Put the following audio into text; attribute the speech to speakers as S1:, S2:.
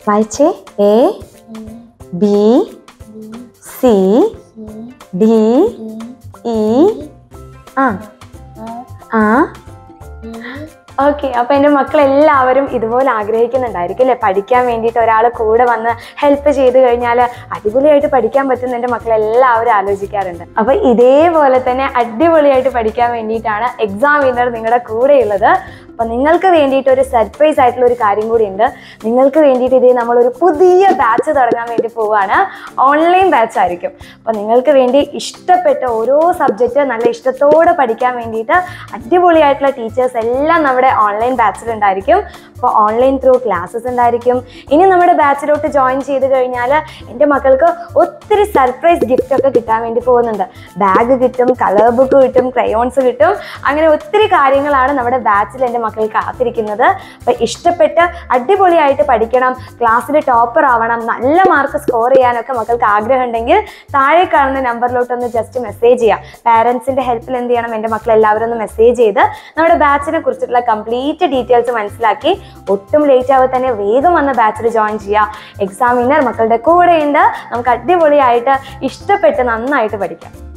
S1: വായിച്ചേ A B C D E ആ ആ ഓക്കെ അപ്പൊ എൻ്റെ മക്കളെല്ലാവരും ഇതുപോലെ ആഗ്രഹിക്കുന്നുണ്ടായിരിക്കും അല്ലേ പഠിക്കാൻ വേണ്ടിയിട്ട് ഒരാൾ കൂടെ വന്ന് ഹെൽപ്പ് ചെയ്ത് കഴിഞ്ഞാൽ അടിപൊളിയായിട്ട് പഠിക്കാൻ പറ്റുന്ന എൻ്റെ മക്കളെല്ലാവരും ആലോചിക്കാറുണ്ട് അപ്പൊ ഇതേപോലെ തന്നെ അടിപൊളിയായിട്ട് പഠിക്കാൻ വേണ്ടിയിട്ടാണ് എക്സാം വിന്നർ നിങ്ങളുടെ കൂടെയുള്ളത് അപ്പൊ നിങ്ങൾക്ക് വേണ്ടിയിട്ട് ഒരു സർപ്രൈസ് ആയിട്ടുള്ള ഒരു കാര്യം കൂടി ഉണ്ട് നിങ്ങൾക്ക് വേണ്ടിയിട്ട് ഇതേ നമ്മളൊരു പുതിയ ബാച്ച് തുടങ്ങാൻ വേണ്ടി പോവാണ് ഓൺലൈൻ ബാച്ച് ആയിരിക്കും അപ്പൊ നിങ്ങൾക്ക് വേണ്ടി ഇഷ്ടപ്പെട്ട ഓരോ സബ്ജക്റ്റ് നല്ല ഇഷ്ടത്തോടെ പഠിക്കാൻ വേണ്ടിയിട്ട് അടിപൊളിയായിട്ടുള്ള ടീച്ചേഴ്സ് എല്ലാം നമ്മുടെ ഓൺലൈൻ ബാച്ചിൽ ഉണ്ടായിരിക്കും അപ്പോൾ ഓൺലൈൻ ത്രൂ ക്ലാസ്സസ് ഉണ്ടായിരിക്കും ഇനി നമ്മുടെ ബാച്ചിലോട്ട് ജോയിൻ ചെയ്ത് കഴിഞ്ഞാൽ എൻ്റെ മക്കൾക്ക് ഒത്തിരി സർപ്രൈസ് ഗിഫ്റ്റ് ഒക്കെ കിട്ടാൻ വേണ്ടി പോകുന്നുണ്ട് ബാഗ് കിട്ടും കളർ ബുക്ക് കിട്ടും ക്രയോൺസ് കിട്ടും അങ്ങനെ ഒത്തിരി കാര്യങ്ങളാണ് നമ്മുടെ ബാച്ചിൽ എൻ്റെ മക്കൾ കാത്തിരിക്കുന്നത് അപ്പം ഇഷ്ടപ്പെട്ട് അടിപൊളിയായിട്ട് പഠിക്കണം ക്ലാസ്സിൽ ടോപ്പർ ആവണം നല്ല മാർക്ക് സ്കോർ ചെയ്യാനൊക്കെ മക്കൾക്ക് ആഗ്രഹം ഉണ്ടെങ്കിൽ താഴെ കാണുന്ന നമ്പറിലോട്ടൊന്ന് ജസ്റ്റ് മെസ്സേജ് ചെയ്യാം പാരൻസിൻ്റെ ഹെൽപ്പിൽ എന്ത് ചെയ്യണം എൻ്റെ മക്കൾ എല്ലാവരും ഒന്ന് മെസ്സേജ് ചെയ്ത് നമ്മുടെ ബാച്ചിനെ കുറിച്ചിട്ടുള്ള കംപ്ലീറ്റ് ഡീറ്റെയിൽസ് മനസ്സിലാക്കി ഒട്ടും ലേറ്റ് ആവാതെ തന്നെ വേഗം വന്ന ബാച്ചിൽ ജോയിൻ ചെയ്യുക എക്സാമിനർ മക്കളുടെ കൂടെയുണ്ട് നമുക്ക് അടിപൊളിയായിട്ട് ഇഷ്ടപ്പെട്ട് നന്നായിട്ട് പഠിക്കാം